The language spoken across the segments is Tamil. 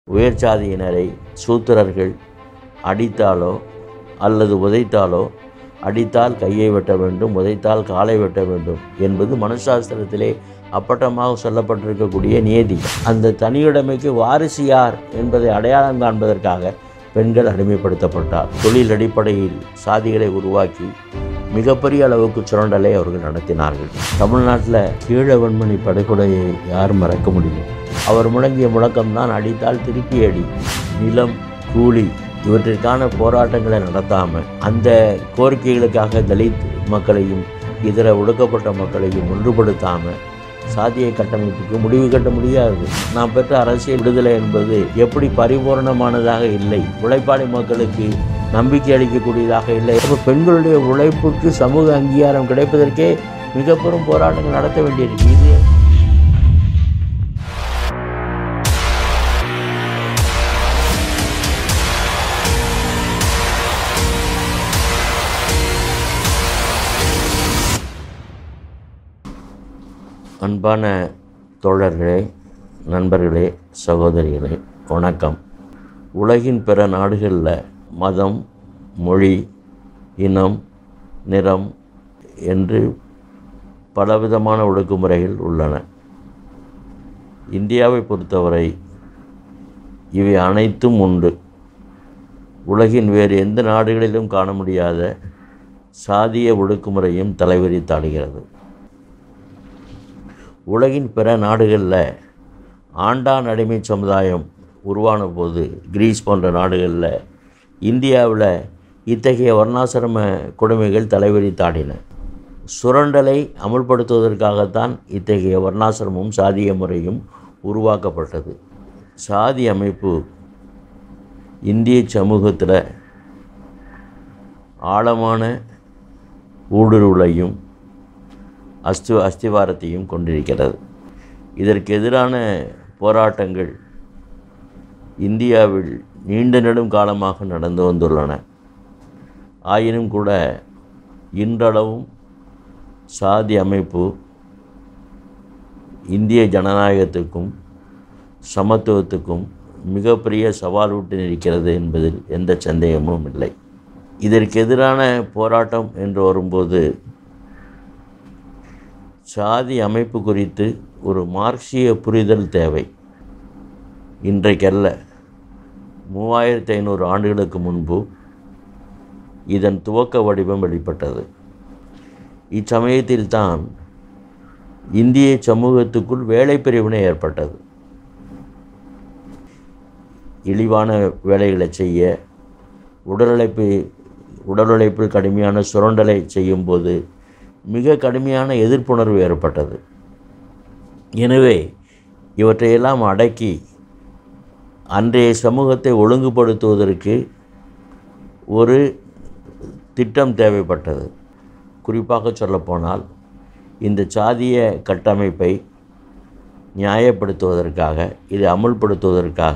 உயர் சாதியினரை சூத்திரர்கள் அடித்தாலோ அல்லது உதைத்தாலோ அடித்தால் கையை வெட்ட வேண்டும் உதைத்தால் காலை வெட்ட வேண்டும் என்பது மனுசாஸ்திரத்திலே அப்பட்டமாக சொல்லப்பட்டிருக்கக்கூடிய நியதி அந்த தனியுடைமைக்கு வாரிசு யார் என்பதை அடையாளம் காண்பதற்காக பெண்கள் அடிமைப்படுத்தப்பட்டார் தொழில் அடிப்படையில் சாதிகளை உருவாக்கி மிகப்பெரிய அளவுக்கு சுரண்டலை அவர்கள் நடத்தினார்கள் தமிழ்நாட்டில் கீழவன்மணி படுகொலையை யார் மறக்க முடியும் அவர் முழங்கிய முழக்கம்தான் அடித்தால் திருப்பி அடி நிலம் கூலி இவற்றிற்கான போராட்டங்களை நடத்தாமல் அந்த கோரிக்கைகளுக்காக தலித் மக்களையும் இதர ஒடுக்கப்பட்ட மக்களையும் ஒன்றுபடுத்தாமல் சாதிய கட்டமைப்புக்கு முடிவு கட்ட முடியாது நாம் பெற்ற அரசியல் விடுதலை என்பது எப்படி பரிபூர்ணமானதாக இல்லை உழைப்பாளி மக்களுக்கு நம்பிக்கை அளிக்கக்கூடியதாக இல்லை அப்போ பெண்களுடைய உழைப்புக்கு சமூக அங்கீகாரம் கிடைப்பதற்கே மிக பெரும் போராட்டங்கள் நடத்த வேண்டியிருக்கு இது அன்பான தோழர்களே நண்பர்களே சகோதரிகளே வணக்கம் உலகின் பிற நாடுகளில் மதம் மொழி இனம் நிறம் என்று பலவிதமான ஒடுக்குமுறைகள் உள்ளன இந்தியாவை பொறுத்தவரை இவை அனைத்தும் உண்டு உலகின் வேறு எந்த நாடுகளிலும் காண முடியாத சாதிய ஒடுக்குமுறையும் தலைவிரித்தாடுகிறது உலகின் பிற நாடுகளில் ஆண்டான் அடிமை சமுதாயம் உருவான போது கிரீஸ் போன்ற நாடுகளில் இந்தியாவில் இத்தகைய வர்ணாசிரம கொடுமைகள் தலைவிரித்தாடின சுரண்டலை அமுல்படுத்துவதற்காகத்தான் இத்தகைய வர்ணாசிரமும் சாதிய முறையும் உருவாக்கப்பட்டது சாதி அமைப்பு இந்திய சமூகத்தில் ஆழமான ஊடுருவலையும் அஸ்தி அஸ்திவாரத்தையும் கொண்டிருக்கிறது இதற்கு எதிரான போராட்டங்கள் இந்தியாவில் நீண்ட நெடும் காலமாக நடந்து வந்துள்ளன ஆயினும் கூட இன்றளவும் சாதி அமைப்பு இந்திய ஜனநாயகத்துக்கும் சமத்துவத்துக்கும் மிகப்பெரிய சவால் விட்டு நிற்கிறது என்பதில் எந்த சந்தேகமும் இல்லை இதற்கு எதிரான போராட்டம் என்று வரும்போது சாதி அமைப்பு குறித்து ஒரு மார்க்சிய புரிதல் தேவை இன்றைக்கல்ல மூவாயிரத்தி ஐநூறு ஆண்டுகளுக்கு முன்பு இதன் துவக்க வடிவம் வெளிப்பட்டது இச்சமயத்தில்தான் இந்திய சமூகத்துக்குள் வேலை பிரிவினை ஏற்பட்டது இழிவான வேலைகளை செய்ய உடல் உழைப்பு உடல் உழைப்பில் கடுமையான சுரண்டலை செய்யும்போது மிக கடுமையான எதிர்ப்புணர்வு ஏற்பட்டது எனவே இவற்றையெல்லாம் அடக்கி அன்றைய சமூகத்தை ஒழுங்குபடுத்துவதற்கு ஒரு திட்டம் தேவைப்பட்டது குறிப்பாக சொல்லப்போனால் இந்த சாதிய கட்டமைப்பை நியாயப்படுத்துவதற்காக இதை அமுல்படுத்துவதற்காக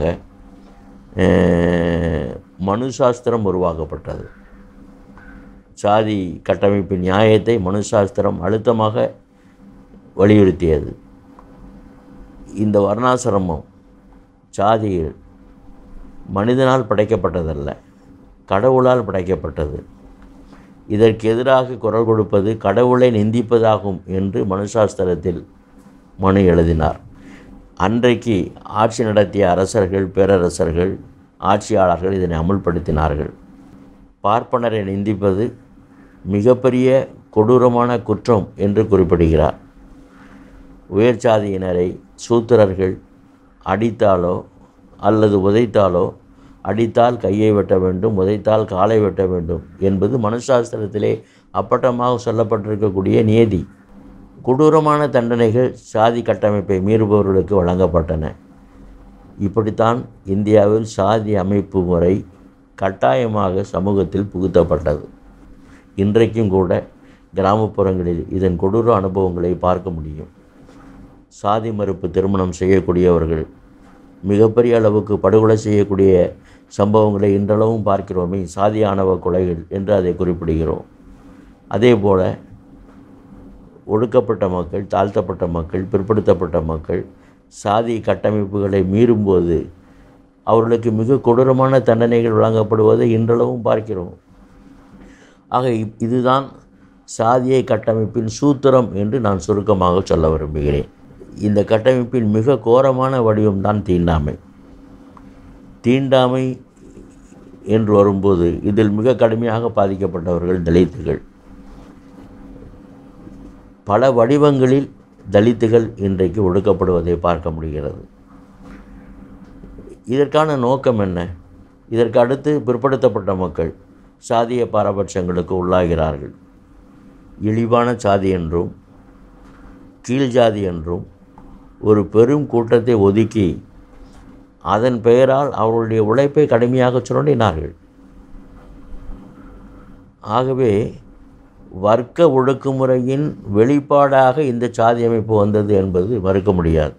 மனுசாஸ்திரம் உருவாக்கப்பட்டது சாதி கட்டமைப்பு நியாயத்தை மனுசாஸ்திரம் அழுத்தமாக வலியுறுத்தியது இந்த வர்ணாசிரமம் சாதிகள் மனிதனால் படைக்கப்பட்டதல்ல கடவுளால் படைக்கப்பட்டது இதற்கு எதிராக குரல் கொடுப்பது கடவுளை நிந்திப்பதாகும் என்று மனுசாஸ்திரத்தில் மனு எழுதினார் அன்றைக்கு ஆட்சி நடத்திய அரசர்கள் பேரரசர்கள் ஆட்சியாளர்கள் இதனை அமுல்படுத்தினார்கள் பார்ப்பனரை நிந்திப்பது மிகப்பெரிய கொடூரமான குற்றம் என்று குறிப்பிடுகிறார் உயர் சாதியினரை சூத்திரர்கள் அடித்தாலோ அல்லது உதைத்தாலோ அடித்தால் கையை வெட்ட வேண்டும் உதைத்தால் காலை வெட்ட வேண்டும் என்பது மனுசாஸ்திரத்திலே அப்பட்டமாக சொல்லப்பட்டிருக்கக்கூடிய நியதி கொடூரமான தண்டனைகள் சாதி கட்டமைப்பை மீறுபவர்களுக்கு வழங்கப்பட்டன இப்படித்தான் இந்தியாவில் சாதி அமைப்பு முறை கட்டாயமாக சமூகத்தில் புகுத்தப்பட்டது இன்றைக்கும் கூட கிராமப்புறங்களில் இதன் கொடூர அனுபவங்களை பார்க்க முடியும் சாதி மறுப்பு திருமணம் செய்யக்கூடியவர்கள் மிகப்பெரிய அளவுக்கு படுகொலை செய்யக்கூடிய சம்பவங்களை இன்றளவும் பார்க்கிறோமே சாதி ஆணவ கொலைகள் என்று அதை குறிப்பிடுகிறோம் அதே போல் ஒடுக்கப்பட்ட மக்கள் தாழ்த்தப்பட்ட மக்கள் பிற்படுத்தப்பட்ட மக்கள் சாதி கட்டமைப்புகளை மீறும்போது அவர்களுக்கு மிக கொடூரமான தண்டனைகள் வழங்கப்படுவதை இன்றளவும் பார்க்கிறோம் ஆக இப்- இதுதான் சாதிய கட்டமைப்பின் சூத்திரம் என்று நான் சுருக்கமாக சொல்ல விரும்புகிறேன் இந்த கட்டமைப்பின் மிக கோரமான வடிவம்தான் தீண்டாமை தீண்டாமை என்று வரும்போது இதில் மிக கடுமையாக பாதிக்கப்பட்டவர்கள் தலித்துகள் பல வடிவங்களில் தலித்துகள் இன்றைக்கு ஒடுக்கப்படுவதை பார்க்க முடிகிறது இதற்கான நோக்கம் என்ன இதற்கு அடுத்து பிற்படுத்தப்பட்ட மக்கள் சாதிய பாரபட்சங்களுக்கு உள்ளாகிறார்கள் இழிவான சாதி என்றும் கீழ் ஜாதி என்றும் ஒரு பெரும் கூட்டத்தை ஒதுக்கி அதன் பெயரால் அவர்களுடைய உழைப்பை கடுமையாக சுரண்டினார்கள் ஆகவே வர்க்க ஒடுக்குமுறையின் வெளிப்பாடாக இந்த சாதி அமைப்பு வந்தது என்பது மறுக்க முடியாது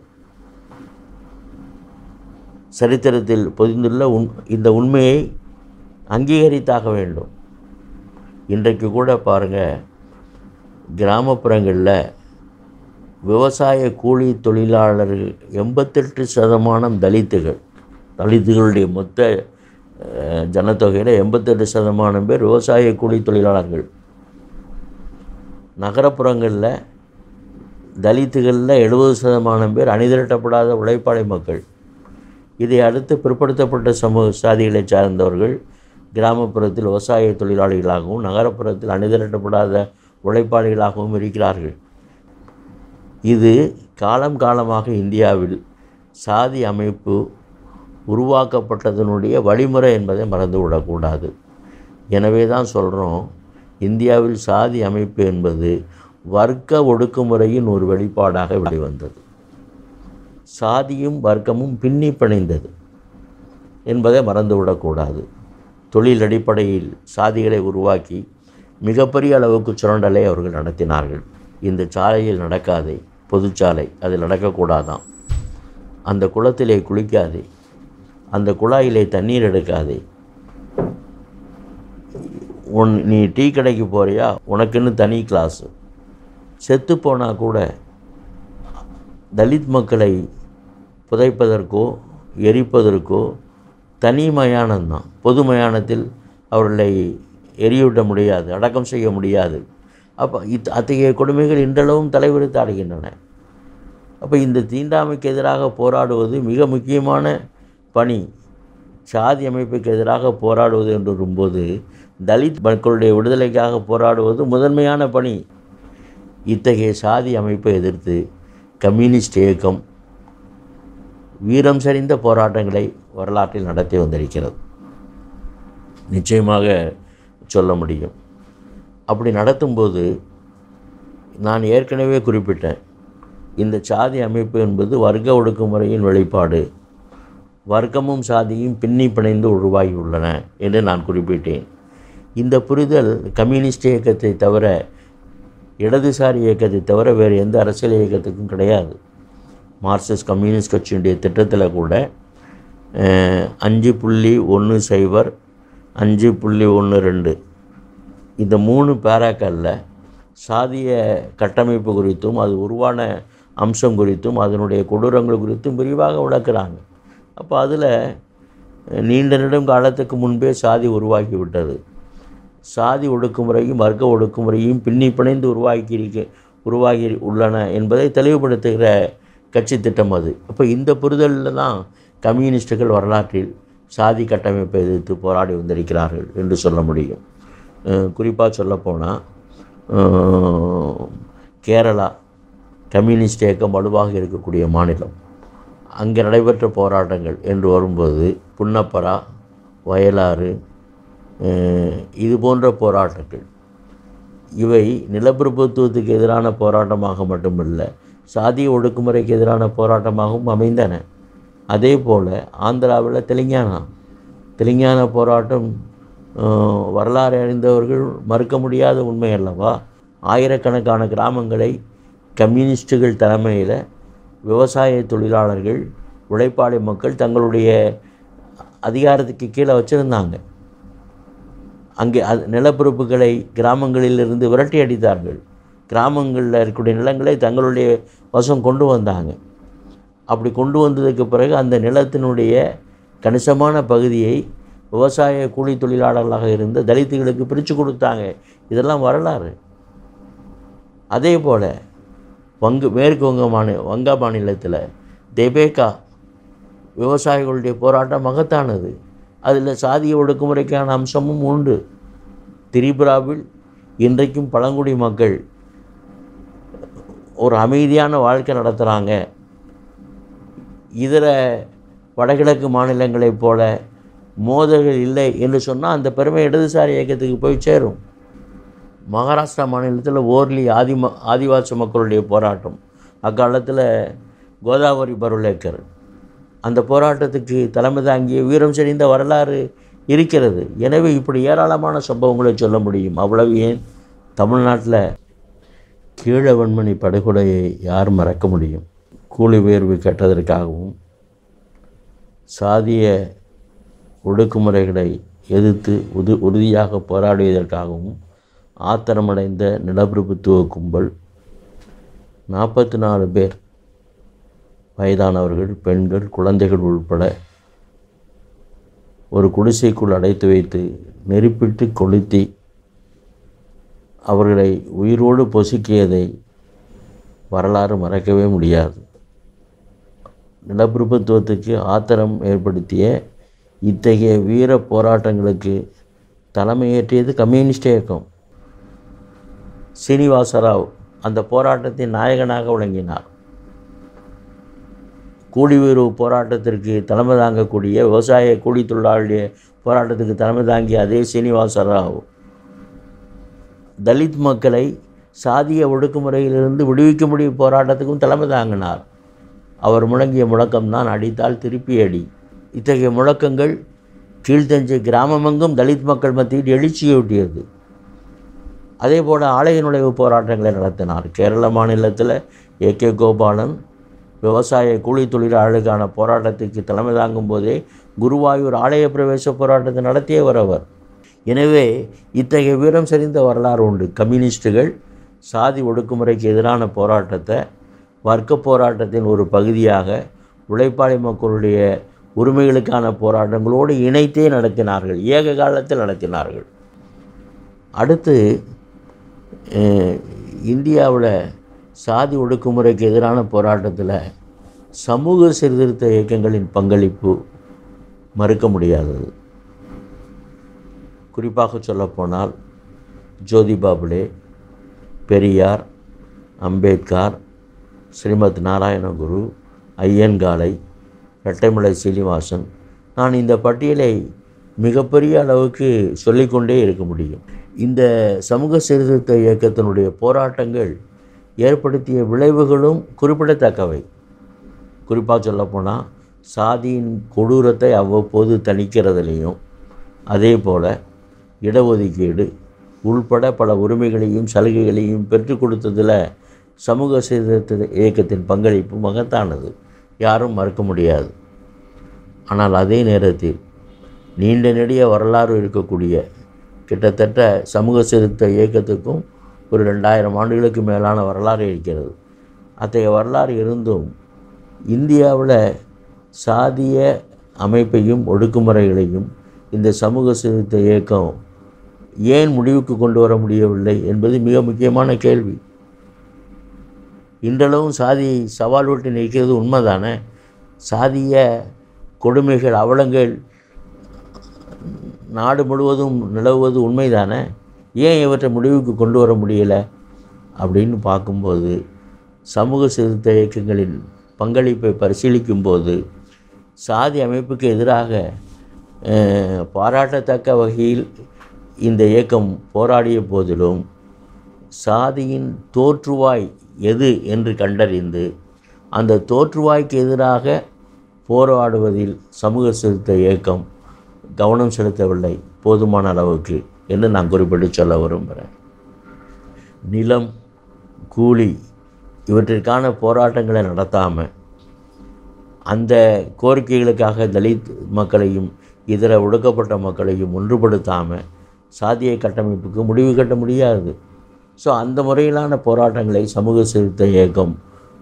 சரித்திரத்தில் பொதிந்துள்ள உண் இந்த உண்மையை அங்கீகரித்தாக வேண்டும் இன்றைக்கு கூட பாருங்கள் கிராமப்புறங்களில் விவசாய கூலி தொழிலாளர்கள் எண்பத்தெட்டு சதமானம் தலித்துகள் தலித்துகளுடைய மொத்த அஹ், ஜனத்தொகையில் எண்பத்தெட்டு சதமானம் பேர் விவசாய கூலி தொழிலாளர்கள் நகரப்புறங்களில் தலித்துகளில் எழுபது சதமானம் பேர் அணிதிரட்டப்படாத உழைப்பாளி மக்கள் இதை அடுத்து பிற்படுத்தப்பட்ட சமூக சாதிகளை சார்ந்தவர்கள் கிராமப்புறத்தில் விவசாய தொழிலாளிகளாகவும் நகரப்புறத்தில் அணிதிரட்டப்படாத உழைப்பாளிகளாகவும் இருக்கிறார்கள் இது காலம் காலமாக இந்தியாவில் சாதி அமைப்பு உருவாக்கப்பட்டதனுடைய வழிமுறை என்பதை மறந்துவிடக்கூடாது எனவே தான் சொல்கிறோம் இந்தியாவில் சாதி அமைப்பு என்பது வர்க்க ஒடுக்குமுறையின் ஒரு வெளிப்பாடாக வெளிவந்தது சாதியும் வர்க்கமும் பின்னி பிணைந்தது என்பதை மறந்துவிடக்கூடாது தொழில் அடிப்படையில் சாதிகளை உருவாக்கி மிகப்பெரிய அளவுக்கு சுரண்டலை அவர்கள் நடத்தினார்கள் இந்த சாலையில் நடக்காதே பொதுச்சாலை அது நடக்கக்கூடாதாம் அந்த குளத்திலே குளிக்காதே அந்த குழாயிலே தண்ணீர் எடுக்காதே உன் நீ டீ கடைக்கு போறியா உனக்குன்னு தனி கிளாஸு செத்து போனால் கூட தலித் மக்களை புதைப்பதற்கோ எரிப்பதற்கோ தனி மயானம்தான் பொது மயானத்தில் அவர்களை எரியூட்ட முடியாது அடக்கம் செய்ய முடியாது அப்போ இத் அத்தகைய கொடுமைகள் இன்றளவும் தலைவிரித்து ஆடுகின்றன அப்போ இந்த தீண்டாமைக்கு எதிராக போராடுவது மிக முக்கியமான பணி சாதி அமைப்புக்கு எதிராக போராடுவது என்று வரும்போது தலித் மக்களுடைய விடுதலைக்காக போராடுவது முதன்மையான பணி இத்தகைய சாதி அமைப்பை எதிர்த்து கம்யூனிஸ்ட் இயக்கம் வீரம் சரிந்த போராட்டங்களை வரலாற்றில் நடத்தி வந்திருக்கிறது நிச்சயமாக சொல்ல முடியும் அப்படி நடத்தும்போது நான் ஏற்கனவே குறிப்பிட்டேன் இந்த சாதி அமைப்பு என்பது வர்க்க ஒடுக்குமுறையின் வெளிப்பாடு வர்க்கமும் சாதியும் பின்னி பிணைந்து உருவாகியுள்ளன என்று நான் குறிப்பிட்டேன் இந்த புரிதல் கம்யூனிஸ்ட் இயக்கத்தை தவிர இடதுசாரி இயக்கத்தை தவிர வேறு எந்த அரசியல் இயக்கத்துக்கும் கிடையாது மார்க்சிஸ்ட் கம்யூனிஸ்ட் கட்சியினுடைய திட்டத்தில் கூட அஹ், அஞ்சு புள்ளி ஒன்று சைபர் அஞ்சு புள்ளி ஒன்று ரெண்டு இந்த மூணு பேராக்களில் சாதிய கட்டமைப்பு குறித்தும் அது உருவான அம்சம் குறித்தும் அதனுடைய கொடூரங்கள் குறித்தும் விரிவாக விளக்குறாங்க அப்போ அதில் நீண்ட நெடும் காலத்துக்கு முன்பே சாதி உருவாகி விட்டது சாதி ஒடுக்குமுறையும் வர்க்க ஒடுக்குமுறையும் பின்னி பிணைந்து உருவாக்கி இருக்க உருவாகி உள்ளன என்பதை தெளிவுபடுத்துகிற கட்சி திட்டம் அது அப்போ இந்த புரிதலில் தான் கம்யூனிஸ்டுகள் வரலாற்றில் சாதி கட்டமைப்பை எதிர்த்து போராடி வந்திருக்கிறார்கள் என்று சொல்ல முடியும் குறிப்பாக சொல்லப்போனால் கேரளா கம்யூனிஸ்ட் இயக்கம் வலுவாக இருக்கக்கூடிய மாநிலம் அங்கே நடைபெற்ற போராட்டங்கள் என்று வரும்போது புன்னப்பரா வயலாறு அஹ், இது போன்ற போராட்டங்கள் இவை நிலப்பிரபுத்துவத்துக்கு எதிரான போராட்டமாக மட்டுமல்ல சாதிய ஒடுக்குமுறைக்கு எதிரான போராட்டமாகவும் அமைந்தன அதே போல் ஆந்திராவில் தெலுங்கானா தெலுங்கானா போராட்டம் அஹ், வரலாறு அறிந்தவர்கள் மறுக்க முடியாத உண்மை அல்லவா ஆயிரக்கணக்கான கிராமங்களை கம்யூனிஸ்டுகள் தலைமையில் விவசாய தொழிலாளர்கள் உழைப்பாளி மக்கள் தங்களுடைய அதிகாரத்துக்கு கீழே வச்சுருந்தாங்க அங்கே அது நிலப்பரப்புகளை கிராமங்களிலிருந்து விரட்டி அடித்தார்கள் கிராமங்களில் இருக்கக்கூடிய நிலங்களை தங்களுடைய வசம் கொண்டு வந்தாங்க அப்படி கொண்டு வந்ததுக்கு பிறகு அந்த நிலத்தினுடைய கணிசமான பகுதியை விவசாய கூலி தொழிலாளர்களாக இருந்த தலித்துகளுக்கு பிரித்து கொடுத்தாங்க இதெல்லாம் வரலாறு அதே போல் வங்கு மேற்கு வங்க மாநில வங்கா மாநிலத்தில் தெபேகா விவசாயிகளுடைய போராட்டம் மகத்தானது அதில் சாதிய ஒடுக்குமுறைக்கான அம்சமும் உண்டு திரிபுராவில் இன்றைக்கும் பழங்குடி மக்கள் ஒரு அமைதியான வாழ்க்கை நடத்துகிறாங்க இதர வடகிழக்கு மாநிலங்களைப் போல மோதல்கள் இல்லை என்று சொன்னால் அந்த பெருமை இடதுசாரி இயக்கத்துக்கு போய் சேரும் மகாராஷ்டிரா மாநிலத்தில் ஓர்லி ஆதிம ஆதிவாசி மக்களுடைய போராட்டம் அக்காலத்தில் கோதாவரி பருளேக்கர் அந்த போராட்டத்துக்கு தலைமை தாங்கிய வீரம் செறிந்த வரலாறு இருக்கிறது எனவே இப்படி ஏராளமான சம்பவங்களை சொல்ல முடியும் அவ்வளவு ஏன் தமிழ்நாட்டில் கீழவன்மணி படுகொலையை யார் மறக்க முடியும் கூலி உயர்வு கேட்டதற்காகவும் சாதிய ஒடுக்குமுறைகளை எதிர்த்து உது உறுதியாக போராடியதற்காகவும் ஆத்திரமடைந்த நிலப்பிரபுத்துவ கும்பல் நாற்பத்தி நாலு பேர் வயதானவர்கள் பெண்கள் குழந்தைகள் உள்பட ஒரு குடிசைக்குள் அடைத்து வைத்து நெருப்பிட்டு கொளுத்தி அவர்களை உயிரோடு பொசுக்கியதை வரலாறு மறக்கவே முடியாது நிலப்பிரபுத்துவத்துக்கு ஆத்திரம் ஏற்படுத்திய இத்தகைய வீர போராட்டங்களுக்கு தலைமையேற்றியது கம்யூனிஸ்ட் இயக்கம் சீனிவாசராவ் அந்த போராட்டத்தின் நாயகனாக விளங்கினார் கூலி உயர்வு போராட்டத்திற்கு தலைமை தாங்கக்கூடிய விவசாய கூலி தொழிலாளிய போராட்டத்துக்கு தலைமை தாங்கிய அதே சீனிவாசராவ் தலித் மக்களை சாதிய ஒடுக்குமுறையிலிருந்து விடுவிக்க முடியும் போராட்டத்துக்கும் தலைமை தாங்கினார் அவர் முழங்கிய முழக்கம்தான் அடித்தால் திருப்பி அடி இத்தகைய முழக்கங்கள் கீழ்த்தஞ்சை கிராமமெங்கும் தலித் மக்கள் மத்தியில் எழுச்சியூட்டியது அதே போல் ஆலய நுழைவு போராட்டங்களை நடத்தினார் கேரள மாநிலத்தில் ஏ கே கோபாலன் விவசாய கூலி தொழிலாளர்களுக்கான போராட்டத்துக்கு தலைமை தாங்கும் போதே குருவாயூர் ஆலய பிரவேச போராட்டத்தை நடத்தியவர் அவர் எனவே இத்தகைய வீரம் செறிந்த வரலாறு உண்டு கம்யூனிஸ்டுகள் சாதி ஒடுக்குமுறைக்கு எதிரான போராட்டத்தை வர்க்க போராட்டத்தின் ஒரு பகுதியாக உழைப்பாளி மக்களுடைய உரிமைகளுக்கான போராட்டங்களோடு இணைத்தே நடத்தினார்கள் ஏக காலத்தில் நடத்தினார்கள் அடுத்து இந்தியாவில் சாதி ஒடுக்குமுறைக்கு எதிரான போராட்டத்தில் சமூக சீர்திருத்த இயக்கங்களின் பங்களிப்பு மறுக்க முடியாதது குறிப்பாக சொல்லப்போனால் ஜோதிபா புலே பெரியார் அம்பேத்கர் ஸ்ரீமத் நாராயணகுரு ஐயன்காலை இரட்டைமலை சீனிவாசன் நான் இந்த பட்டியலை மிகப்பெரிய அளவுக்கு சொல்லிக்கொண்டே இருக்க முடியும் இந்த சமூக சீர்திருத்த இயக்கத்தினுடைய போராட்டங்கள் ஏற்படுத்திய விளைவுகளும் குறிப்பிடத்தக்கவை குறிப்பாக சொல்லப்போனால் சாதியின் கொடூரத்தை அவ்வப்போது தணிக்கிறதுலேயும் அதே போல் இடஒதுக்கீடு உள்பட பல உரிமைகளையும் சலுகைகளையும் பெற்றுக் கொடுத்ததில் சமூக சீர்திருத்த இயக்கத்தின் பங்களிப்பு மகத்தானது யாரும் மறுக்க முடியாது ஆனால் அதே நேரத்தில் நீண்ட நெடிய வரலாறு இருக்கக்கூடிய கிட்டத்தட்ட சமூக சீர்திருத்த இயக்கத்துக்கும் ஒரு ரெண்டாயிரம் ஆண்டுகளுக்கு மேலான வரலாறு இருக்கிறது அத்தகைய வரலாறு இருந்தும் இந்தியாவில் சாதிய அமைப்பையும் ஒடுக்குமுறைகளையும் இந்த சமூக சீர்திருத்த இயக்கம் ஏன் முடிவுக்கு கொண்டு வர முடியவில்லை என்பது மிக முக்கியமான கேள்வி இன்றளவும் சாதியை சவால் விட்டு நிற்கிறது உண்மைதானே சாதிய கொடுமைகள் அவலங்கள் நாடு முழுவதும் நிலவுவது உண்மைதானே ஏன் இவற்றை முடிவுக்கு கொண்டு வர முடியலை அப்படின்னு பார்க்கும்போது சமூக சீர்திருத்த இயக்கங்களின் பங்களிப்பை பரிசீலிக்கும்போது சாதி அமைப்புக்கு எதிராக அஹ், பாராட்டத்தக்க வகையில் இந்த இயக்கம் போராடிய போதிலும் சாதியின் தோற்றுவாய் எது என்று கண்டறிந்து அந்த தோற்றுவாய்க்கு எதிராக போராடுவதில் சமூக சீர்திருத்த இயக்கம் கவனம் செலுத்தவில்லை போதுமான அளவுக்கு என்று நான் குறிப்பிட்டு சொல்ல விரும்புகிறேன் நிலம் கூலி இவற்றிற்கான போராட்டங்களை நடத்தாமல் அந்த கோரிக்கைகளுக்காக தலித் மக்களையும் இதர ஒடுக்கப்பட்ட மக்களையும் ஒன்றுபடுத்தாமல் சாதிய கட்டமைப்புக்கு முடிவு கட்ட முடியாது ஸோ அந்த முறையிலான போராட்டங்களை சமூக சீர்திருத்த இயக்கம்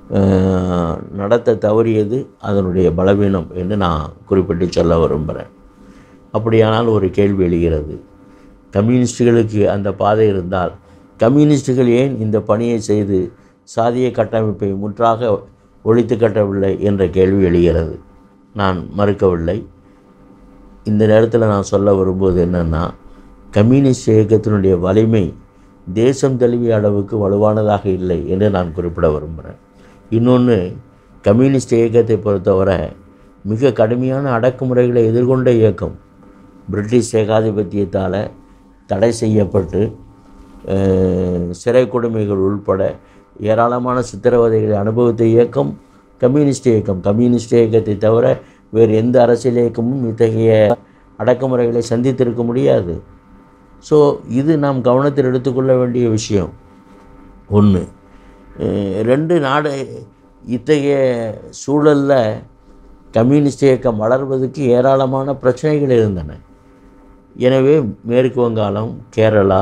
அஹ், நடத்த தவறியது அதனுடைய பலவீனம் என்று நான் குறிப்பிட்டு சொல்ல விரும்புகிறேன் அப்படியானால் ஒரு கேள்வி எழுகிறது கம்யூனிஸ்டுகளுக்கு அந்த பாதை இருந்தால் கம்யூனிஸ்டுகள் ஏன் இந்த பணியை செய்து சாதிய கட்டமைப்பை முற்றாக ஒழித்து கட்டவில்லை என்ற கேள்வி எழுகிறது நான் மறுக்கவில்லை இந்த நேரத்தில் நான் சொல்ல வரும்போது என்னென்னா கம்யூனிஸ்ட் இயக்கத்தினுடைய வலிமை தேசம் தழுவிய அளவுக்கு வலுவானதாக இல்லை என்று நான் குறிப்பிட விரும்புகிறேன் இன்னொன்று கம்யூனிஸ்ட் இயக்கத்தை பொறுத்தவரை மிக கடுமையான அடக்குமுறைகளை எதிர்கொண்ட இயக்கம் பிரிட்டிஷ் ஏகாதிபத்தியத்தால் தடை செய்யப்பட்டு அஹ், சிறை கொடுமைகள் உள்பட ஏராளமான சித்திரவதைகளை அனுபவித்த இயக்கம் கம்யூனிஸ்ட் இயக்கம் கம்யூனிஸ்ட் இயக்கத்தை தவிர வேறு எந்த அரசியல் இயக்கமும் இத்தகைய அடக்குமுறைகளை சந்தித்திருக்க முடியாது ஸோ இது நாம் கவனத்தில் எடுத்துக்கொள்ள வேண்டிய விஷயம் ஒன்று ரெண்டு நாடு இத்தகைய சூழலில் கம்யூனிஸ்ட் இயக்கம் வளர்வதற்கு ஏராளமான பிரச்சனைகள் இருந்தன எனவே மேற்கு வங்காளம் கேரளா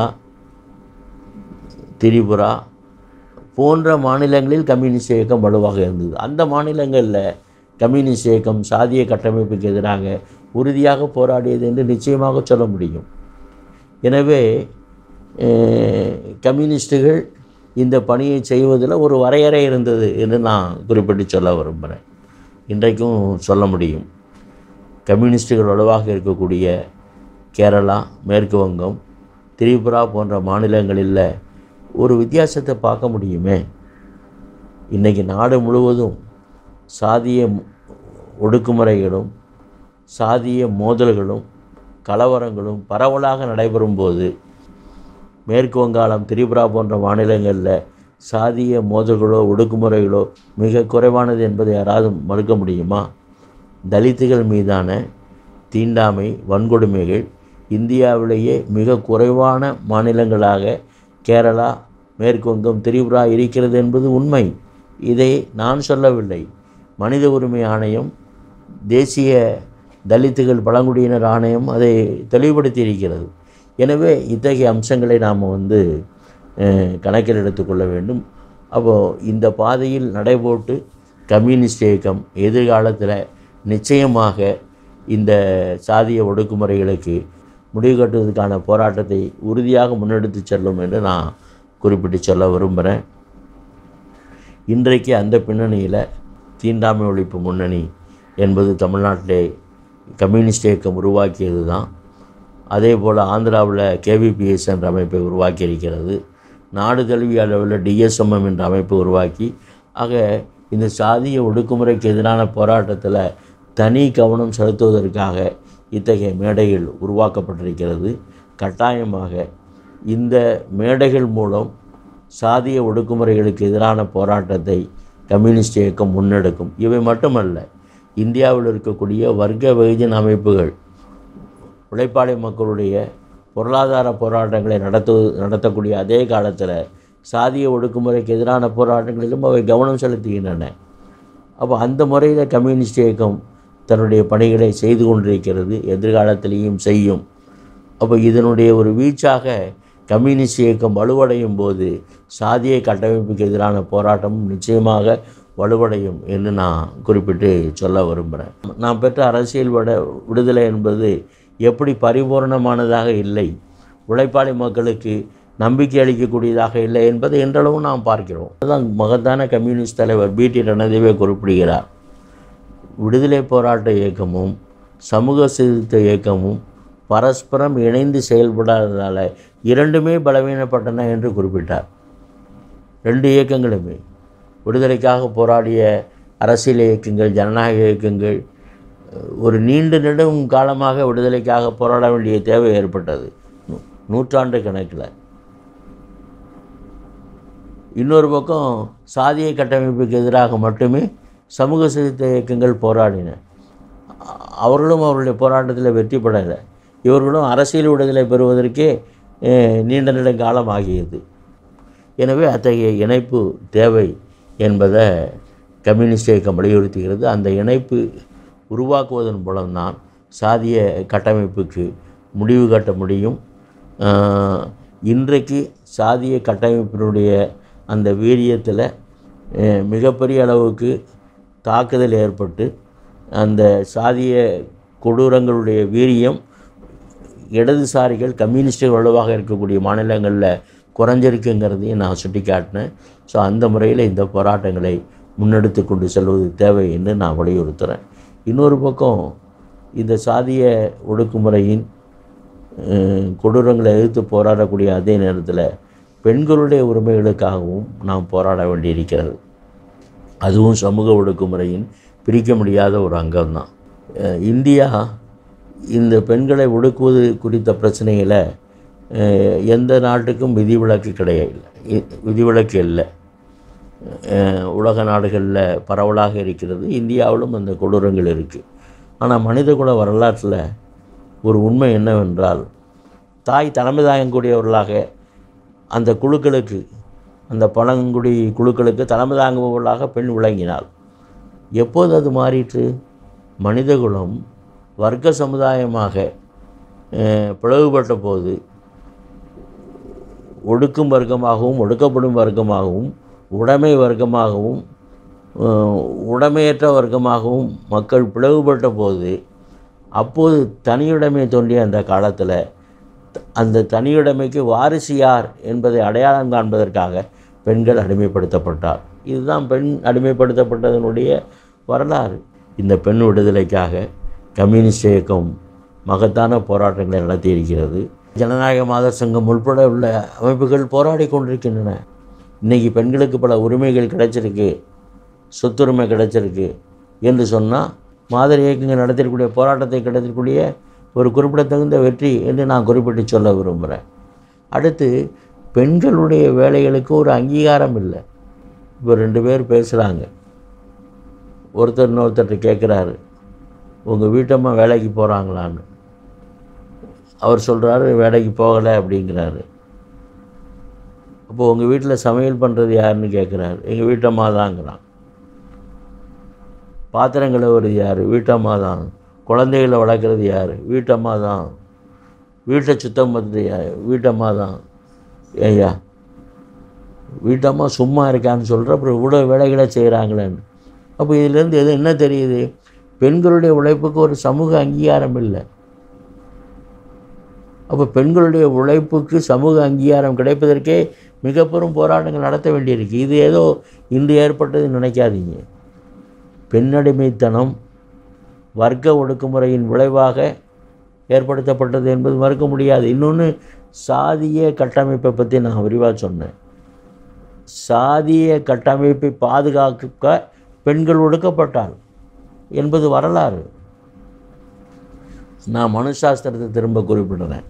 திரிபுரா போன்ற மாநிலங்களில் கம்யூனிஸ்ட் இயக்கம் வலுவாக இருந்தது அந்த மாநிலங்களில் கம்யூனிஸ்ட் இயக்கம் சாதிய கட்டமைப்புக்கு எதிராக உறுதியாக போராடியது என்று நிச்சயமாக சொல்ல முடியும் எனவே அஹ், கம்யூனிஸ்டுகள் இந்த பணியை செய்வதில் ஒரு வரையறை இருந்தது என்று நான் குறிப்பிட்டு சொல்ல விரும்புகிறேன் இன்றைக்கும் சொல்ல முடியும் கம்யூனிஸ்டுகள் வலுவாக இருக்கக்கூடிய கேரளா மேற்கு வங்கம் திரிபுரா போன்ற மாநிலங்களில் ஒரு வித்தியாசத்தை பார்க்க முடியுமே இன்றைக்கி நாடு முழுவதும் சாதிய ஒடுக்குமுறைகளும் சாதிய மோதல்களும் கலவரங்களும் பரவலாக நடைபெறும்போது மேற்கு வங்காளம் திரிபுரா போன்ற மாநிலங்களில் சாதிய மோதல்களோ ஒடுக்குமுறைகளோ மிக குறைவானது என்பதை யாராவது மறுக்க முடியுமா தலித்துகள் மீதான தீண்டாமை வன்கொடுமைகள் இந்தியாவிலேயே மிக குறைவான மாநிலங்களாக கேரளா மேற்கு வங்கம் திரிபுரா இருக்கிறது என்பது உண்மை இதை நான் சொல்லவில்லை மனித உரிமை ஆணையம் தேசிய தலித்துகள் பழங்குடியினர் ஆணையம் அதை தெளிவுபடுத்தி இருக்கிறது எனவே இத்தகைய அம்சங்களை நாம் வந்து அஹ், கணக்கில் எடுத்துக்கொள்ள வேண்டும் அப்போது இந்த பாதையில் நடைபோட்டு கம்யூனிஸ்ட் இயக்கம் எதிர்காலத்தில் நிச்சயமாக இந்த சாதிய ஒடுக்குமுறைகளுக்கு முடிவு கட்டுவதற்கான போராட்டத்தை உறுதியாக முன்னெடுத்து செல்லும் என்று நான் குறிப்பிட்டு சொல்ல விரும்புகிறேன் இன்றைக்கு அந்த பின்னணியில் தீண்டாமை ஒழிப்பு முன்னணி என்பது தமிழ்நாட்டிலே கம்யூனிஸ்ட் இயக்கம் உருவாக்கியது தான் அதே போல் ஆந்திராவில் கேவிபிஎஸ் என்ற அமைப்பை உருவாக்கி இருக்கிறது நாடு தழுவிய அளவில் டிஎஸ்எம்எம் என்ற அமைப்பை உருவாக்கி ஆக இந்த சாதிய ஒடுக்குமுறைக்கு எதிரான போராட்டத்தில் தனி கவனம் செலுத்துவதற்காக இத்தகைய மேடைகள் உருவாக்கப்பட்டிருக்கிறது கட்டாயமாக இந்த மேடைகள் மூலம் சாதிய ஒடுக்குமுறைகளுக்கு எதிரான போராட்டத்தை கம்யூனிஸ்ட் இயக்கம் முன்னெடுக்கும் இவை மட்டுமல்ல இந்தியாவில் இருக்கக்கூடிய வர்க்க வெகுஜன அமைப்புகள் உழைப்பாளி மக்களுடைய பொருளாதார போராட்டங்களை நடத்து நடத்தக்கூடிய அதே காலத்தில் சாதிய ஒடுக்குமுறைக்கு எதிரான போராட்டங்களிலும் அவை கவனம் செலுத்துகின்றன அப்போ அந்த முறையில் கம்யூனிஸ்ட் இயக்கம் தன்னுடைய பணிகளை செய்து கொண்டிருக்கிறது எதிர்காலத்திலேயும் செய்யும் அப்போ இதனுடைய ஒரு வீச்சாக கம்யூனிஸ்ட் இயக்கம் வலுவடையும் போது சாதிய கட்டமைப்புக்கு எதிரான போராட்டமும் நிச்சயமாக வலுவடையும் என்று நான் குறிப்பிட்டு சொல்ல விரும்புகிறேன் நான் பெற்ற அரசியல் விட விடுதலை என்பது எப்படி பரிபூரணமானதாக இல்லை உழைப்பாளி மக்களுக்கு நம்பிக்கை அளிக்கக்கூடியதாக இல்லை என்பதை இன்றளவு நாம் பார்க்கிறோம் அதுதான் மகத்தான கம்யூனிஸ்ட் தலைவர் பிடி ரணதேவே குறிப்பிடுகிறார் விடுதலை போராட்ட இயக்கமும் சமூக சீர்திருத்த இயக்கமும் பரஸ்பரம் இணைந்து செயல்படாததால் இரண்டுமே பலவீனப்பட்டன என்று குறிப்பிட்டார் ரெண்டு இயக்கங்களுமே விடுதலைக்காக போராடிய அரசியல் இயக்கங்கள் ஜனநாயக இயக்கங்கள் ஒரு நீண்ட நெடும் காலமாக விடுதலைக்காக போராட வேண்டிய தேவை ஏற்பட்டது நூ- நூற்றாண்டு கணக்கில் இன்னொரு பக்கம் சாதிய கட்டமைப்புக்கு எதிராக மட்டுமே சமூக சீர்திருத்த இயக்கங்கள் போராடின அ- அவர்களும் அவருடைய போராட்டத்தில் வெற்றி பெறலை இவர்களும் அரசியல் விடுதலை பெறுவதற்கே அஹ், நீண்ட நெடுங்காலம் ஆகியது எனவே அத்தகைய இணைப்பு தேவை என்பதை கம்யூனிஸ்ட் இயக்கம் வலியுறுத்துகிறது அந்த இணைப்பு உருவாக்குவதன் மூலம்தான் சாதிய கட்டமைப்புக்கு முடிவு கட்ட முடியும் ஆஹ், இன்றைக்கு சாதிய கட்டமைப்பினுடைய அந்த வீரியத்தில் அஹ், மிகப்பெரிய அளவுக்கு தாக்குதல் ஏற்பட்டு அந்த சாதிய கொடூரங்களுடைய வீரியம் இடதுசாரிகள் கம்யூனிஸ்டுகள் வலுவாக இருக்கக்கூடிய மாநிலங்களில் குறைஞ்சிருக்குங்கிறதையும் நான் சுட்டி காட்டினேன் ஸோ அந்த முறையில் இந்த போராட்டங்களை முன்னெடுத்து கொண்டு செல்வது தேவை என்று நான் வலியுறுத்துகிறேன் இன்னொரு பக்கம் இந்த சாதிய ஒடுக்குமுறையின் அஹ், கொடூரங்களை எதிர்த்து போராடக்கூடிய அதே நேரத்தில் பெண்களுடைய உரிமைகளுக்காகவும் நாம் போராட வேண்டியிருக்கிறது அதுவும் சமூக ஒடுக்குமுறையின் பிரிக்க முடியாத ஒரு அங்கம்தான் அஹ் இந்தியா இந்த பெண்களை ஒடுக்குவது குறித்த பிரச்சனையில் அஹ், எந்த நாட்டுக்கும் விதிவிலக்கு கிடையாது இ- விதிவிலக்கு இல்லை அஹ், உலக நாடுகளில் பரவலாக இருக்கிறது இந்தியாவிலும் அந்த கொடூரங்கள் இருக்குது ஆனால் மனிதகுல வரலாற்றில் ஒரு உண்மை என்னவென்றால் தாய் தலைமை தாங்கக்கூடியவர்களாக அந்த குழுக்களுக்கு அந்த பழங்குடி குழுக்களுக்கு தலைமை தாங்குபவர்களாக பெண் விளங்கினாள் எப்போது அது மாறிற்று மனிதகுலம் வர்க்க சமுதாயமாக அஹ், பிளவுபட்ட போது ஒடுக்கும் வர்க்கமாகவும் ஒடுக்கப்படும் வர்க்கமாகவும் உடைமை வர்க்கமாகவும் அஹ், உடைமையற்ற வர்க்கமாகவும் மக்கள் பிளவுபட்ட போது அப்போது தனியுடைமை தோன்றிய அந்த காலத்தில் அந்த தனியுடைமைக்கு வாரிசு யார் என்பதை அடையாளம் காண்பதற்காக பெண்கள் அடிமைப்படுத்தப்பட்டார் இதுதான் பெண் அடிமைப்படுத்தப்பட்டதனுடைய வரலாறு இந்த பெண் விடுதலைக்காக கம்யூனிஸ்ட் இயக்கம் மகத்தான போராட்டங்களை நடத்தியிருக்கிறது ஜனநாயக மாதர் சங்கம் உள்பட உள்ள அமைப்புகள் போராடி கொண்டிருக்கின்றன இன்றைக்கி பெண்களுக்கு பல உரிமைகள் கிடைச்சிருக்கு சொத்துரிமை கிடைச்சிருக்கு என்று சொன்னால் மாதர் இயக்கங்கள் நடத்திருக்கக்கூடிய போராட்டத்தை கிடைத்திருக்கூடிய ஒரு குறிப்பிடத்தகுந்த வெற்றி என்று நான் குறிப்பிட்டு சொல்ல விரும்புகிறேன் அடுத்து பெண்களுடைய வேலைகளுக்கு ஒரு அங்கீகாரம் இல்லை இப்போ ரெண்டு பேர் பேசுகிறாங்க ஒருத்தர் இன்னொருத்தர்கிட்ட கேட்குறாரு உங்கள் வீட்டம்மா வேலைக்கு போகிறாங்களான்னு அவர் சொல்கிறாரு வேலைக்கு போகலை அப்படிங்கிறாரு அப்போ உங்கள் வீட்டில் சமையல் பண்ணுறது யாருன்னு கேட்குறாரு எங்கள் வீட்டம்மா தாங்கிறான் பாத்திரம் கழுவுறது யார் வீட்டம்மா தான் குழந்தைகளை வளர்க்குறது யார் வீட்டம்மா தான் வீட்டை சுத்தம் பண்ணுறது யார் வீட்டம்மா தான் ஐயா வீட்டம்மா சும்மா இருக்கான்னு சொல்கிற அப்புறம் இவ்வளோ வேலைகளை செய்கிறாங்களேன்னு அப்போ இதிலேருந்து எது என்ன தெரியுது பெண்களுடைய உழைப்புக்கு ஒரு சமூக அங்கீகாரம் இல்லை அப்போ பெண்களுடைய உழைப்புக்கு சமூக அங்கீகாரம் கிடைப்பதற்கே மிக பெரும் போராட்டங்கள் நடத்த வேண்டியிருக்கு இது ஏதோ இன்று ஏற்பட்டதுன்னு நினைக்காதீங்க பெண்ணடிமைத்தனம் வர்க்க ஒடுக்குமுறையின் விளைவாக ஏற்படுத்தப்பட்டது என்பது மறுக்க முடியாது இன்னொன்று சாதிய கட்டமைப்பை பற்றி நான் விரிவாக சொன்னேன் சாதிய கட்டமைப்பை பாதுகாக்க பெண்கள் ஒடுக்கப்பட்டாள் என்பது வரலாறு நான் மனுசாஸ்திரத்தை திரும்ப குறிப்பிடுறேன்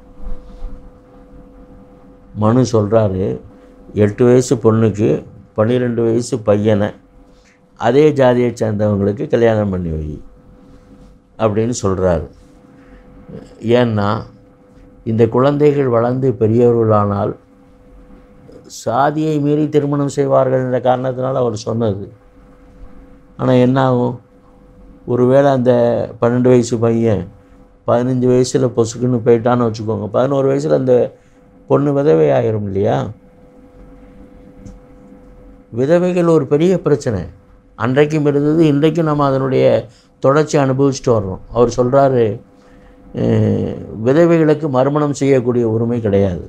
மனு சொல்கிறாரு எட்டு வயசு பொண்ணுக்கு பன்னிரெண்டு வயசு பையனை அதே ஜாதியை சேர்ந்தவங்களுக்கு கல்யாணம் பண்ணி வை அப்படின்னு சொல்கிறாரு ஏன்னா இந்த குழந்தைகள் வளர்ந்து பெரியவர்களானால் சாதியை மீறி திருமணம் செய்வார்கள் என்ற காரணத்தினால் அவர் சொன்னது ஆனால் என்ன ஆகும் ஒருவேளை அந்த பன்னெண்டு வயசு பையன் பதினஞ்சு வயசில் பொசுக்குன்னு போயிட்டான்னு வச்சுக்கோங்க பதினோரு வயசில் அந்த பொண்ணு விதவை ஆயிரும் இல்லையா விதவைகள் ஒரு பெரிய பிரச்சனை அன்றைக்கும் இருந்தது இன்றைக்கும் நம்ம அதனுடைய தொடர்ச்சி அனுபவிச்சுட்டு வர்றோம் அவர் சொல்கிறாரு விதவைகளுக்கு மறுமணம் செய்யக்கூடிய உரிமை கிடையாது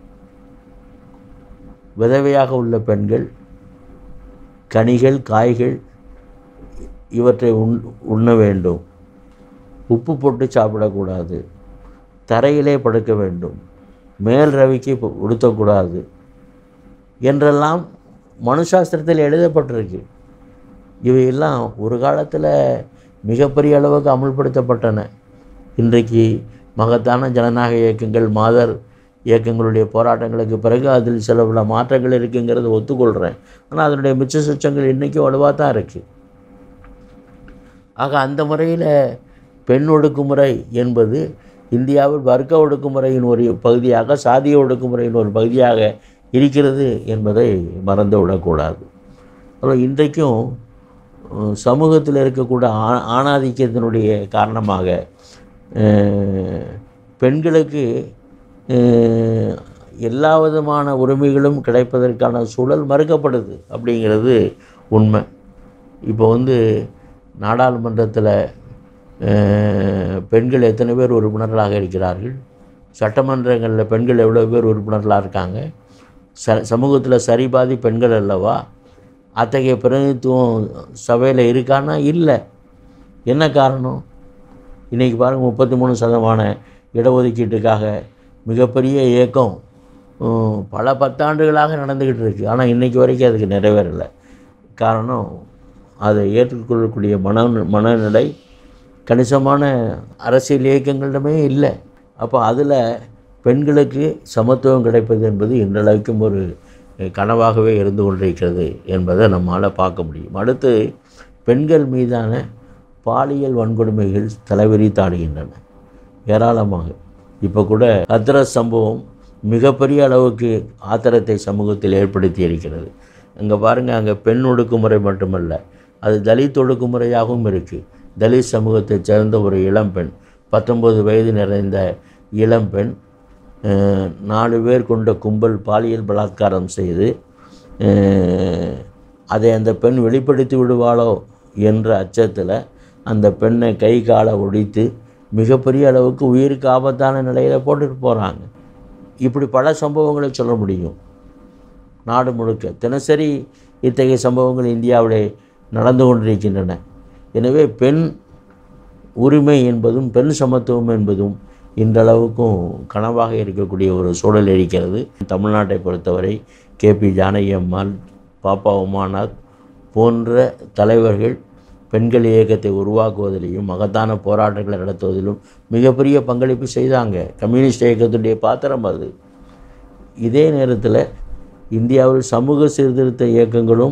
விதவையாக உள்ள பெண்கள் கனிகள் காய்கள் இவற்றை உண் உண்ண வேண்டும் உப்பு போட்டு சாப்பிடக்கூடாது தரையிலே படுக்க வேண்டும் மேல் ரவிக்கு பு- உடுத்தக்கூடாது என்றெல்லாம் மனுசாஸ்திரத்தில் எழுதப்பட்டிருக்கு இவையெல்லாம் ஒரு காலத்தில் மிகப்பெரிய அளவுக்கு அமுல்படுத்தப்பட்டன இன்றைக்கு மகத்தான ஜனநாயக இயக்கங்கள் மாதர் இயக்கங்களுடைய போராட்டங்களுக்கு பிறகு அதில் சில பல மாற்றங்கள் இருக்குங்கிறத ஒத்துக்கொள்கிறேன் ஆனால் அதனுடைய மிச்ச சுச்சங்கள் இன்றைக்கும் வலுவாக தான் இருக்குது ஆக அந்த முறையில் பெண் ஒடுக்குமுறை என்பது இந்தியாவில் வர்க்க ஒடுக்குமுறையின் ஒரு பகுதியாக சாதிய ஒடுக்குமுறையின் ஒரு பகுதியாக இருக்கிறது என்பதை மறந்து விடக்கூடாது அப்புறம் இன்றைக்கும் அஹ், சமூகத்தில் இருக்கக்கூடிய ஆ ஆணாதிக்கத்தினுடைய காரணமாக அஹ், பெண்களுக்கு அஹ், எல்லா விதமான உரிமைகளும் கிடைப்பதற்கான சூழல் மறுக்கப்படுது அப்படிங்கிறது உண்மை இப்போ வந்து நாடாளுமன்றத்தில் அஹ், பெண்கள் எத்தனை பேர் உறுப்பினர்களாக இருக்கிறார்கள் சட்டமன்றங்களில் பெண்கள் எவ்வளோ பேர் உறுப்பினர்களாக இருக்காங்க ச சமூகத்தில் சரிபாதி பெண்கள் அல்லவா அத்தகைய பிரதிநிதித்துவம் சபையில் இருக்கான்னா இல்லை என்ன காரணம் இன்றைக்கி பாருங்கள் முப்பத்தி மூணு சதமான இடஒதுக்கீட்டுக்காக மிகப்பெரிய இயக்கம் உம், பல பத்தாண்டுகளாக நடந்துக்கிட்டு இருக்கு ஆனால் இன்றைக்கி வரைக்கும் அதுக்கு நிறைவேறலை காரணம் அதை ஏற்றுக்கொள்ளக்கூடிய மன மனநிலை கணிசமான அரசியல் இயக்கங்களிடமே இல்லை அப்போ அதில் பெண்களுக்கு சமத்துவம் கிடைப்பது என்பது இன்றளவுக்கும் ஒரு கனவாகவே இருந்து கொண்டிருக்கிறது என்பதை நம்மால் பார்க்க முடியும் அடுத்து பெண்கள் மீதான பாலியல் வன்கொடுமைகள் தலைவிரித்தாடுகின்றன ஏராளமாக இப்போ கூட ஹத்ரஸ் சம்பவம் மிகப்பெரிய அளவுக்கு ஆத்திரத்தை சமூகத்தில் ஏற்படுத்தி இருக்கிறது அங்கே பாருங்கள் அங்கே பெண் ஒடுக்குமுறை மட்டுமல்ல அது தலித் ஒடுக்குமுறையாகவும் இருக்குது தலித் சமூகத்தைச் சேர்ந்த ஒரு இளம்பெண் பத்தொன்பது வயது நிறைந்த இளம்பெண் அஹ், நாலு பேர் கொண்ட கும்பல் பாலியல் பலாத்காரம் செய்து அஹ், அதை அந்த பெண் வெளிப்படுத்தி விடுவாளோ என்ற அச்சத்தில் அந்த பெண்ணை கை காலை ஒடித்து மிகப்பெரிய அளவுக்கு உயிருக்கு ஆபத்தான நிலையில் போட்டுட்டு போகிறாங்க இப்படி பல சம்பவங்களை சொல்ல முடியும் நாடு முழுக்க தினசரி இத்தகைய சம்பவங்கள் இந்தியாவிலே நடந்து கொண்டிருக்கின்றன எனவே பெண் உரிமை என்பதும் பெண் சமத்துவம் என்பதும் இன்றளவுக்கும் கனவாக இருக்கக்கூடிய ஒரு சூழல் இருக்கிறது தமிழ்நாட்டை பொறுத்தவரை கேபி ஜானகி அம்மாள் பாப்பா உமாநாத் போன்ற தலைவர்கள் பெண்கள் இயக்கத்தை உருவாக்குவதிலையும் மகத்தான போராட்டங்களை நடத்துவதிலும் மிகப்பெரிய பங்களிப்பு செய்தாங்க கம்யூனிஸ்ட் இயக்கத்துடைய பாத்திரம் அது இதே நேரத்தில் இந்தியாவில் சமூக சீர்திருத்த இயக்கங்களும்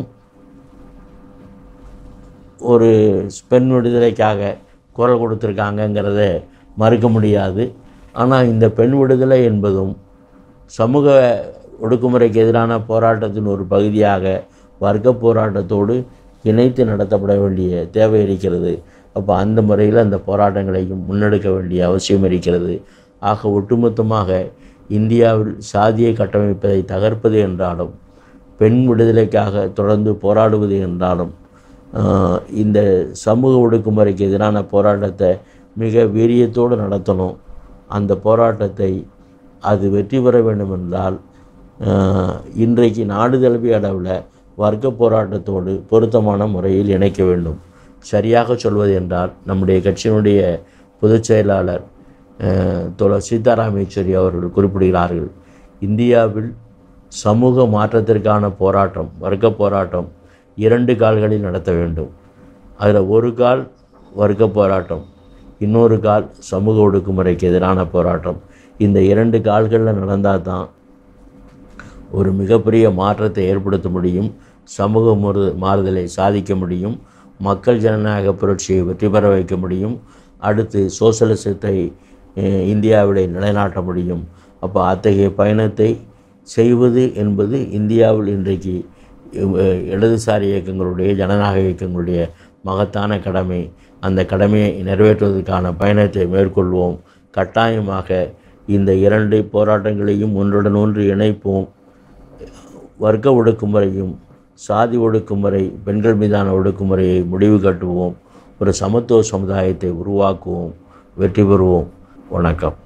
ஒரு பெண் விடுதலைக்காக குரல் கொடுத்துருக்காங்கங்கிறத மறுக்க முடியாது ஆனால் இந்த பெண் விடுதலை என்பதும் சமூக ஒடுக்குமுறைக்கு எதிரான போராட்டத்தின் ஒரு பகுதியாக வர்க்க போராட்டத்தோடு இணைத்து நடத்தப்பட வேண்டிய தேவை இருக்கிறது அப்போ அந்த முறையில் அந்த போராட்டங்களையும் முன்னெடுக்க வேண்டிய அவசியம் இருக்கிறது ஆக ஒட்டுமொத்தமாக இந்தியாவில் சாதியை கட்டமைப்பதை தகர்ப்பது என்றாலும் பெண் விடுதலைக்காக தொடர்ந்து போராடுவது என்றாலும் ஆஹ், இந்த சமூக ஒடுக்குமுறைக்கு எதிரான போராட்டத்தை மிக வீரியத்தோடு நடத்தணும் அந்த போராட்டத்தை அது வெற்றி பெற வேண்டும் என்றால் ஆஹ், இன்றைக்கு நாடு தழுவிய அளவில் வர்க்க போராட்டத்தோடு பொருத்தமான முறையில் இணைக்க வேண்டும் சரியாக சொல்வது என்றால் நம்முடைய கட்சியினுடைய பொதுச் செயலாளர் அஹ், தோழர் சீதாராம் யெச்சூரி அவர்கள் குறிப்பிடுகிறார்கள் இந்தியாவில் சமூக மாற்றத்திற்கான போராட்டம் வர்க்க போராட்டம் இரண்டு கால்களில் நடத்த வேண்டும் அதில் ஒரு கால் வர்க்க போராட்டம் இன்னொரு கால் சமூக ஒடுக்குமுறைக்கு எதிரான போராட்டம் இந்த இரண்டு கால்களில் நடந்தால் தான் ஒரு மிகப்பெரிய மாற்றத்தை ஏற்படுத்த முடியும் சமூக முறு மாறுதலை சாதிக்க முடியும் மக்கள் ஜனநாயக புரட்சியை வெற்றி பெற வைக்க முடியும் அடுத்து சோசலிசத்தை அஹ், இந்தியாவிலே நிலைநாட்ட முடியும் அப்போ அத்தகைய பயணத்தை செய்வது என்பது இந்தியாவில் இன்றைக்கு அஹ், இடதுசாரி இயக்கங்களுடைய ஜனநாயக இயக்கங்களுடைய மகத்தான கடமை அந்த கடமையை நிறைவேற்றுவதற்கான பயணத்தை மேற்கொள்வோம் கட்டாயமாக இந்த இரண்டு போராட்டங்களையும் ஒன்றுடன் ஒன்று இணைப்போம் வர்க்க ஒடுக்குமுறையும் சாதி ஒடுக்குமுறை பெண்கள் மீதான ஒடுக்குமுறையை முடிவு கட்டுவோம் ஒரு சமத்துவ சமுதாயத்தை உருவாக்குவோம் வெற்றி பெறுவோம் வணக்கம்